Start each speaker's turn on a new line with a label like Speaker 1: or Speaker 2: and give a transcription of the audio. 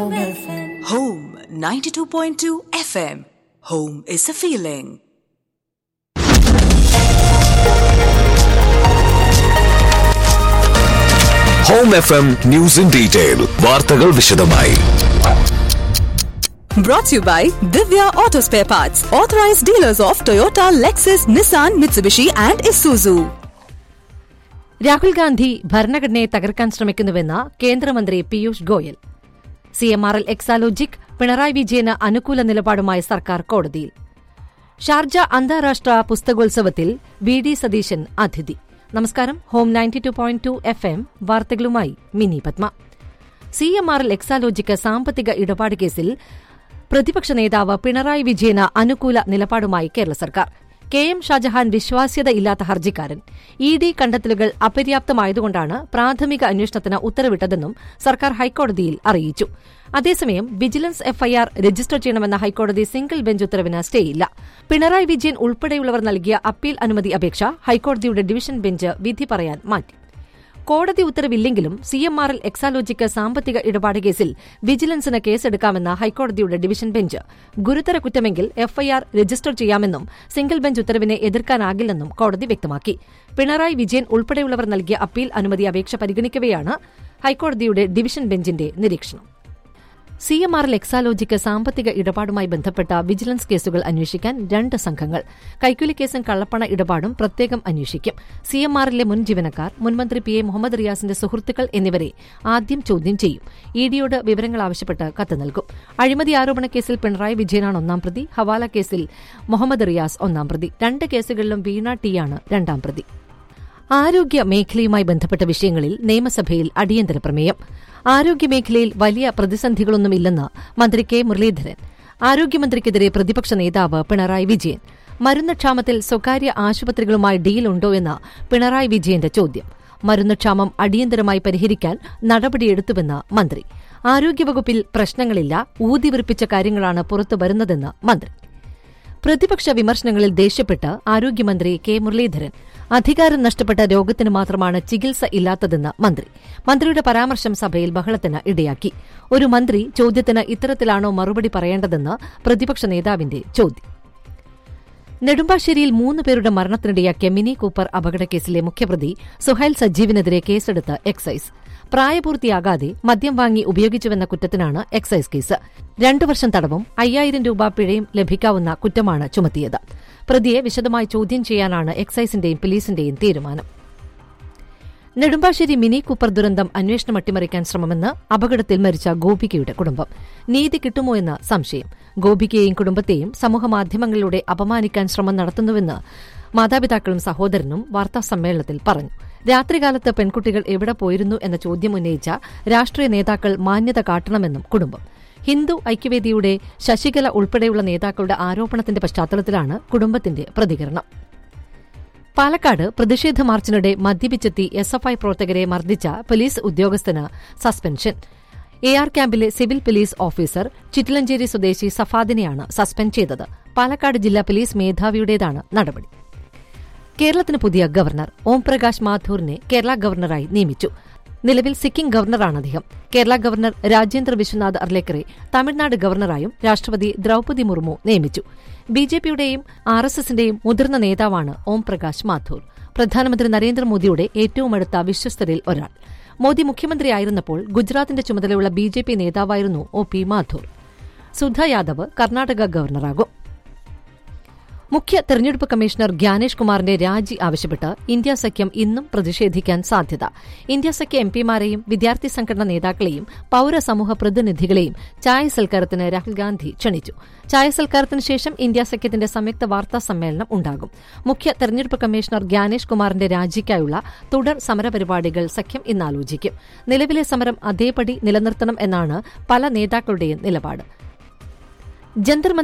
Speaker 1: Home FM.
Speaker 2: Home 92.2 FM. Home is a feeling.
Speaker 3: Home F M news in detail വാർത്തകൾ വിശദമായി
Speaker 2: Brought to you by Divya Auto Spare Parts, authorized dealers of Toyota, Lexus, Nissan, Mitsubishi, and Isuzu.
Speaker 4: Rahul Gandhi ഭരണഘടനയെ തകർക്കാൻ ശ്രമിക്കുന്നുവെന്ന് കേന്ദ്രമന്ത്രി Piyush Goyal C M R L Exalogic Pinarayi വിജയന് അനുകൂല നിലപാടുമായി സർക്കാർ കോടതിയിൽ ഷാർജ അന്താരാഷ്ട്ര പുസ്തകോത്സവത്തിൽ വി ഡി സതീശൻ അതിഥി നമസ്കാരം home ninety two point two F M വാർത്തകളുമായി Mini Padma C M R L Exalogic സാമ്പത്തിക ഇടപാട് കേസിൽ പ്രതിപക്ഷ നേതാവ് പിണറായി വിജയന് അനുകൂല നിലപാടുമായി കേരള സർക്കാർ കെ എം ഷാജഹാൻ വിശ്വാസ്യതയില്ലാത്ത ഹർജിക്കാരൻ ഇ ഡി കണ്ടെത്തലുകൾ അപര്യാപ്തമായതുകൊണ്ടാണ് പ്രാഥമിക അന്വേഷണത്തിന് ഉത്തരവിട്ടതെന്നും സർക്കാർ ഹൈക്കോടതിയിൽ അറിയിച്ചു അതേസമയം വിജിലൻസ് എഫ്ഐആർ രജിസ്റ്റർ ചെയ്യണമെന്ന ഹൈക്കോടതി സിംഗിൾ ബെഞ്ച് ഉത്തരവിന് സ്റ്റേയില്ല പിണറായി വിജയൻ ഉൾപ്പെടെയുള്ളവർ നൽകിയ അപ്പീൽ അനുമതി അപേക്ഷ ഹൈക്കോടതിയുടെ ഡിവിഷൻ ബെഞ്ച് വിധി പറയാൻ മാറ്റി കോടതി ഉത്തരവില്ലെങ്കിലും C M R L Exalogic സാമ്പത്തിക ഇടപാട് കേസിൽ വിജിലൻസിന് കേസെടുക്കാമെന്ന ഹൈക്കോടതിയുടെ ഡിവിഷൻ ബെഞ്ച് ഗുരുതര കുറ്റമെങ്കിൽ എഫ്ഐആർ രജിസ്റ്റർ ചെയ്യാമെന്നും സിംഗിൾ ബെഞ്ച് ഉത്തരവിനെ എതിർക്കാനാകില്ലെന്നും കോടതി വ്യക്തമാക്കി പിണറായി വിജയൻ ഉൾപ്പെടെയുള്ളവർ നൽകിയ അപ്പീൽ അനുമതി അപേക്ഷ പരിഗണിക്കവെയാണ് ഹൈക്കോടതിയുടെ ഡിവിഷൻ ബെഞ്ചിന്റെ നിരീക്ഷണം C M R L Exalogic സാമ്പത്തിക ഇടപാടുമായി ബന്ധപ്പെട്ട വിജിലൻസ് കേസുകൾ അന്വേഷിക്കാൻ രണ്ട് സംഘങ്ങൾ കൈക്കൂലി കേസും കള്ളപ്പണ ഇടപാടും പ്രത്യേകം അന്വേഷിക്കും സി എം ആറിലെ മുൻ ജീവനക്കാർ മുൻമന്ത്രി പി എ മുഹമ്മദ് റിയാസിന്റെ സുഹൃത്തുക്കൾ എന്നിവരെ ആദ്യം ചോദ്യം ചെയ്യും ഇ ഡിയോട് വിവരങ്ങൾ ആവശ്യപ്പെട്ട് കത്ത് നൽകും അഴിമതി ആരോപണ കേസിൽ പിണറായി വിജയനാണ് ഒന്നാം പ്രതി ഹവാല കേസിൽ മുഹമ്മദ് റിയാസ് ഒന്നാം പ്രതി രണ്ട് കേസുകളിലും വീണ ടിയാണ് രണ്ടാം പ്രതി ആരോഗ്യ മേഖലയുമായി ബന്ധപ്പെട്ട വിഷയങ്ങളിൽ നിയമസഭയിൽ അടിയന്തര പ്രമേയം ആരോഗ്യമേഖലയിൽ വലിയ പ്രതിസന്ധികളൊന്നുമില്ലെന്ന് മന്ത്രി കെ മുരളീധരൻ ആരോഗ്യമന്ത്രിക്കെതിരെ പ്രതിപക്ഷ നേതാവ് പിണറായി വിജയൻ മരുന്നുക്ഷാമത്തിൽ സ്വകാര്യ ആശുപത്രികളുമായി ഡീലുണ്ടോ എന്ന പിണറായി വിജയന്റെ ചോദ്യം മരുന്നുക്ഷാമം അടിയന്തരമായി പരിഹരിക്കാൻ നടപടിയെടുത്തുവെന്ന് മന്ത്രി ആരോഗ്യവകുപ്പിൽ പ്രശ്നങ്ങളില്ല ഊതിവിറിപ്പിച്ച കാര്യങ്ങളാണ് പുറത്തുവരുന്നതെന്ന് മന്ത്രി പ്രതിപക്ഷ വിമർശനങ്ങളിൽ ദേഷ്യപ്പെട്ട് ആരോഗ്യമന്ത്രി കെ മുരളീധരൻ അധികാരം നഷ്ടപ്പെട്ട രോഗത്തിന് മാത്രമാണ് ചികിത്സ ഇല്ലാത്തതെന്ന് മന്ത്രി മന്ത്രിയുടെ പരാമർശം സഭയിൽ ബഹളത്തിന് ഇടയാക്കി ഒരു മന്ത്രി ചോദ്യത്തിന് ഇത്തരത്തിലാണോ മറുപടി പറയേണ്ടതെന്ന് പ്രതിപക്ഷ നേതാവിന്റെ ചോദ്യം നെടുമ്പാശ്ശേരിയിൽ മൂന്ന് പേരുടെ മരണത്തിനിടയാക്കിയ മിനി കൂപ്പർ അപകടക്കേസിലെ മുഖ്യപ്രതി സുഹൈൽ സജീവിനെതിരെ കേസെടുത്ത് എക്സൈസ് പ്രായപൂർത്തിയാകാതെ മദ്യം വാങ്ങി ഉപയോഗിച്ചുവെന്ന കുറ്റത്തിനാണ് എക്സൈസ് കേസ് രണ്ടു വർഷം തടവും അയ്യായിരം രൂപ പിഴയും ലഭിക്കാവുന്ന കുറ്റമാണ് ചുമത്തിയത് പ്രതിയെ വിശദമായി ചോദ്യം ചെയ്യാനാണ് എക്സൈസിന്റെയും പോലീസിന്റെയും തീരുമാനം നെടുമ്പാശ്ശേരി മിനി കൂപ്പർ ദുരന്തം അന്വേഷണം അട്ടിമറിക്കാൻ ശ്രമമെന്ന് അപകടത്തിൽ മരിച്ച ഗോപികയുടെ കുടുംബം നീതി കിട്ടുമോ എന്ന സംശയം ഗോപികയെയും കുടുംബത്തെയും സമൂഹമാധ്യമങ്ങളിലൂടെ അപമാനിക്കാൻ ശ്രമം നടത്തുന്നുവെന്ന് മാതാപിതാക്കളും സഹോദരനും വാർത്താസമ്മേളനത്തിൽ പറഞ്ഞു രാത്രികാലത്ത് പെൺകുട്ടികൾ എവിടെ പോയിരുന്നു എന്ന ചോദ്യം ഉന്നയിച്ച രാഷ്ട്രീയ നേതാക്കൾ മാന്യത കാട്ടണമെന്നും കുടുംബം ഹിന്ദു ഐക്യവേദിയുടെ ശശികല ഉൾപ്പെടെയുള്ള നേതാക്കളുടെ ആരോപണത്തിന്റെ പശ്ചാത്തലത്തിലാണ് കുടുംബത്തിന്റെ പ്രതികരണം പാലക്കാട് പ്രതിഷേധ മാർച്ചിനിടെ മദ്യപിച്ചെത്തി എസ് എഫ് ഐ പ്രവർത്തകരെ മർദ്ദിച്ച പോലീസ് ഉദ്യോഗസ്ഥന് സസ്പെൻഷൻ എ ആർ ക്യാമ്പിലെ സിവിൽ പോലീസ് ഓഫീസർ ചിറ്റിലഞ്ചേരി സ്വദേശി സഫാദിനെയാണ് സസ്പെൻഡ് ചെയ്തത് പാലക്കാട് ജില്ലാ പോലീസ് മേധാവിയുടേതാണ് നടപടി കേരളത്തിന് പുതിയ ഗവർണർ ഓംപ്രകാശ് മാഥൂറിനെ കേരള ഗവർണറായി നിയമിച്ചു നിലവിൽ സിക്കിം ഗവർണറാണ് അദ്ദേഹം കേരള ഗവർണർ രാജേന്ദ്ര വിശ്വനാഥ് അർലേക്കറെ തമിഴ്നാട് ഗവർണറായും രാഷ്ട്രപതി ദ്രൌപതി മുർമു നിയമിച്ചു ബി ജെ പിയുടെയും ആർ എസ് എസിന്റെയും മുതിർന്ന നേതാവാണ് ഓം പ്രകാശ് മാഥൂർ പ്രധാനമന്ത്രി നരേന്ദ്രമോദിയുടെ ഏറ്റവും അടുത്ത വിശ്വസ്തരിൽ ഒരാൾ മോദി മുഖ്യമന്ത്രിയായിരുന്നപ്പോൾ ഗുജറാത്തിന്റെ ചുമതലയുള്ള ബി ജെ പി നേതാവായിരുന്നു ഒ പി മാഥൂർ സുധ യാദവ് കർണാടക ഗവർണറാകും മുഖ്യ തെരഞ്ഞെടുപ്പ് കമ്മീഷണർ ഗ്യാനേഷ് കുമാറിന്റെ രാജി ആവശ്യപ്പെട്ട് ഇന്ത്യ സഖ്യം ഇന്നും പ്രതിഷേധിക്കാൻ സാധ്യത ഇന്ത്യ സഖ്യ എംപിമാരെയും വിദ്യാർത്ഥി സംഘടനാ നേതാക്കളെയും പൌരസമൂഹ പ്രതിനിധികളെയും ചായ സൽക്കാരത്തിന് രാഹുൽ ഗാന്ധി ക്ഷണിച്ചു ചായ സൽക്കാരത്തിന് ശേഷം ഇന്ത്യ സഖ്യത്തിന്റെ സംയുക്ത വാർത്താ സമ്മേളനം ഉണ്ടാകും മുഖ്യ തെരഞ്ഞെടുപ്പ് കമ്മീഷണർ ഗ്യാനേഷ് കുമാറിന്റെ രാജിക്കായുള്ള തുടർ സമരപരിപാടികൾ സഖ്യം ഇന്ന് ആലോചിക്കും നിലവിലെ സമരം അതേപടി നിലനിർത്തണം എന്നാണ് പല നേതാക്കളുടെയും നിലപാട് ജന്തർ